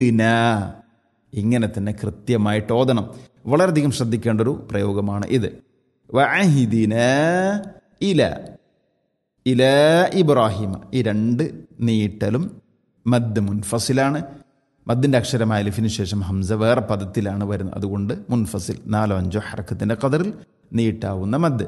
ഇന ഇങ്ങനെ തന്നെ കൃത്യമായിട്ട് ഓതണം വളരെയധികം ശ്രദ്ധിക്കേണ്ട ഒരു പ്രയോഗമാണ് ഇത് വഅഹിദിന ഇല ഇല ഇബ്രാഹിം ഈ രണ്ട് നീട്ടലും മദ് മുൻഫസിലാണ് മദ്ദിൻ്റെ അക്ഷരമായ ലിഫിന് ശേഷം ഹംസ വേറെ പദത്തിലാണ് വരുന്നത് അതുകൊണ്ട് മുൻഫസിൽ നാലോ അഞ്ചോ ഹറക്കത്തിൻ്റെ കതറിൽ നീട്ടാവുന്ന മദ്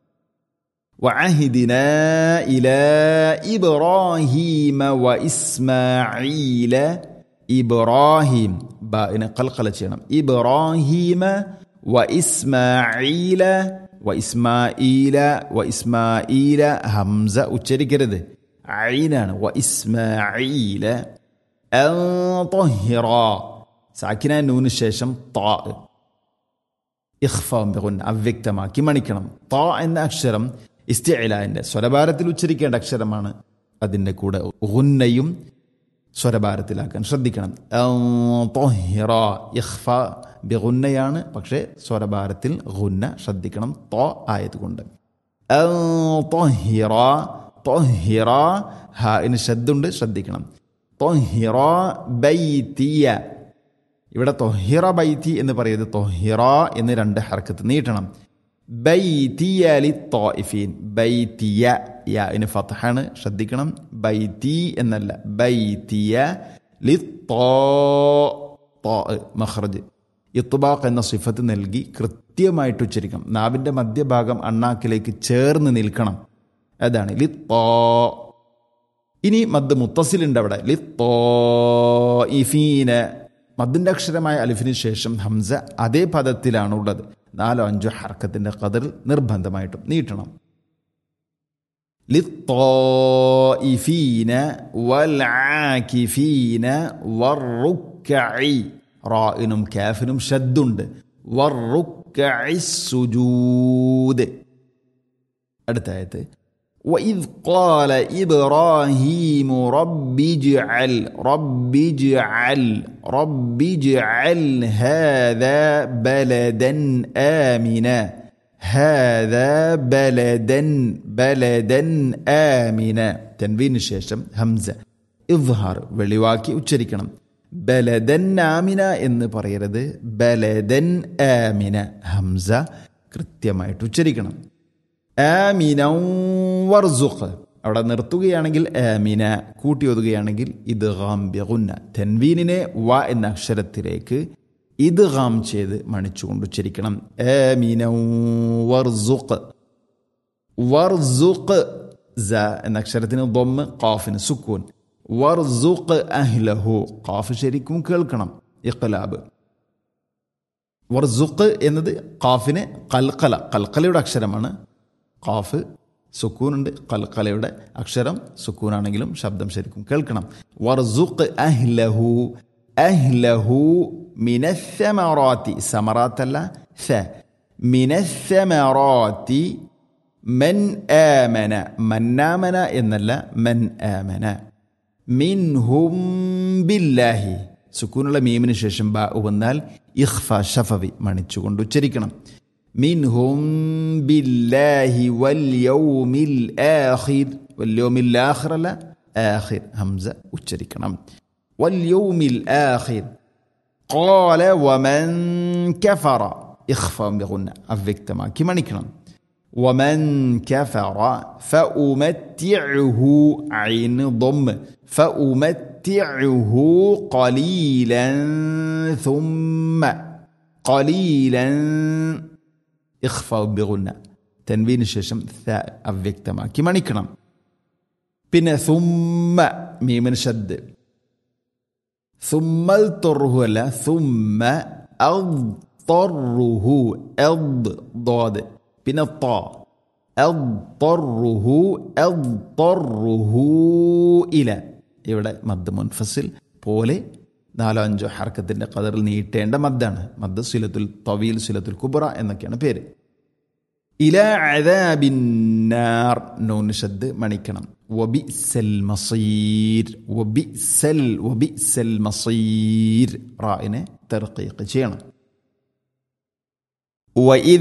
وعهدنا إلى إبراهيم وإسماعيل إبراهيم بائن قلقلة ചെയ്യണം إبراهيم وإسماعيل وإسماعيل وإسماعيل همزة ഉച്ചരിക്കരുത് ഐനാണ് وإسماعيل أن طهر സാക്കിന നൂന് ശേഷം താ ഇഖ്ഫാം ബിഗുന്ന അവ്യക്തമാക്കി മണിക്കണം താ എന്ന അക്ഷരം ഇസ്തിഅലാന്റെ സ്വരഭാരത്തിൽ ഉച്ചരിക്കേണ്ട അക്ഷരമാണ് അതിൻ്റെ കൂടെ ഗുന്നയും സ്വരഭാരത്തിലാക്കാൻ ശ്രദ്ധിക്കണം തൊഹിറ ഇഖ്ഫ ബിഗുന്നയാണ് പക്ഷേ സ്വരഭാരത്തിൽ ഗുന്ന ശ്രദ്ധിക്കണം തോ ആയതുകൊണ്ട് തൊഹിറ തൊഹിറ ഹ ഇന് ശബ്ദുണ്ട് ശ്രദ്ധിക്കണം തൊഹിറ ബൈത്തിയ ഇവിടെ തൊഹിറ ബൈത്തി എന്ന് പറയുന്നത് തൊഹിറ എന്ന് രണ്ട് ഹർക്കത്ത് നീട്ടണം ബൈത്തിയ ലി തോയിഫീൻ ബൈത്തിയ യ ഇന് ഫത്ഹാണ് ശ്രദ്ധിക്കണം ബൈത്തി എന്നല്ല ബൈത്തിയ ലി തോ മഹ്റജ് ഇത്തുബാഖ് എന്ന സിഫത്ത് നൽകി കൃത്യമായിട്ട് ഉച്ചരിക്കണം നാവിൻ്റെ മധ്യഭാഗം അണ്ണാക്കിലേക്ക് ചേർന്ന് നിൽക്കണം അതാണ് ലി തോ ഇനി മദ് മുത്തസിലുണ്ട് അവിടെ ലി തോ ഇഫീന മദ്ദിൻ്റെ അക്ഷരമായ അലിഫിന് ശേഷം ഹംസ അതേ പദത്തിലാണ് ഉള്ളത് നാലോ അഞ്ചോ ഹർക്കത്തിൻ്റെ കതിറിൽ നിർബന്ധമായിട്ടും നീട്ടണം للطائفين والعاكفين والركع റായിനും കാഫിനും ഷദ്ദുണ്ട് والركع السجود അടുത്ത ആയത്ത് وإذ قال إبراهيم رب اجعل رب اجعل رب اجعل هذا بلدا آمنا هذا بلدا بلدا آمنا تنوين الشاشة همزة إظهار വെളിവാക്കി ഉച്ചരിക്കണം ബലദൻ ആമിന എന്ന് പറയരുത് ബലദൻ ആമിന ഹംസ കൃത്യമായിട്ട് ഉച്ചരിക്കണം ആമിനൗ വർസുഖ് അവിടെ നിർത്തുകയാണെങ്കിൽ ആമിന കൂട്ടി ഒതുകയാണെങ്കിൽ ഇത് ഗാം ബിഗുന്ന തെൻവീനിനെ വ എന്ന അക്ഷരത്തിലേക്ക് ഇത് ഗാം ചെയ്ത് മണിച്ചുകൊണ്ട് ഉച്ചരിക്കണം ആമിനൗ വർസുഖ് വർസുഖ് സ എന്ന അക്ഷരത്തിന് ബൊമ്മ് ഖാഫിന് സുക്കൂൻ വർസുഖ് അഹ്ലഹു ഖാഫ് ശരിക്കും കേൾക്കണം ഇഖ്ലാബ് വർസുഖ് എന്നത് ഖാഫിന് കൽക്കല കൽക്കലയുടെ അക്ഷരമാണ് ഖാഫ് സുക്കൂനുണ്ട് കൽക്കലയുടെ അക്ഷരം സുക്കൂനാണെങ്കിലും ശബ്ദം ശരിക്കും കേൾക്കണം വർസുഖ് അഹ്ലഹു അഹ്ലഹു മിനസ്സമറാത്തി സമറാത്തല്ല സ മിനസ്സമറാത്തി മൻ ആമന മന്നാമന എന്നല്ല മൻ ആമന മിൻഹും ബില്ലാഹി സുക്കൂനുള്ള മീമിന് ശേഷം ബ വന്നാൽ ഇഖ്ഫ ഷഫവി മണിച്ചുകൊണ്ട് ഉച്ചരിക്കണം മിൻഹും ബില്ലാഹി വൽയൗമിൽ ആഖിർ വല്യൗമിൽ ആഖിർ അല്ല ആഖിർ ഹംസ ഉച്ചരിക്കണം വല്യൗമിൽ ആഖിർ قال ومن كفر إخفاء بغنى അവ്യക്തമാക്കി മണിക്കണം ومن كفر فأمتعه عين ضم فأمتعه قليلا ثم قليلا إخفاء بغنى تنوين الششم ثاء അവ്യക്തമാക്കി മണിക്കണം പിന്നെ ثم മീമിന് ഷദ് ثم الطره അല്ല ثم أضطره أض ضاد പിന്നെ ط أضطره أضطره إلى ഇവിടെ മദ് മുൻഫസിൽ പോലെ നാലോ അഞ്ചോ ഹർക്കത്തിൻ്റെ കതറിൽ നീട്ടേണ്ട മദ്ദാണ് മദ് സുലത്തുൽ തവീൽ സുലത്തുൽ കുബറ എന്നൊക്കെയാണ് പേര് ഇല അദാബിന്നാർ നൂൻ ഷദ് മണിക്കണം വബിസൽ മസീർ വബിസൽ വബിസൽ മസീർ റായിനെ തെർക്കീക്ക് ചെയ്യണം وإذ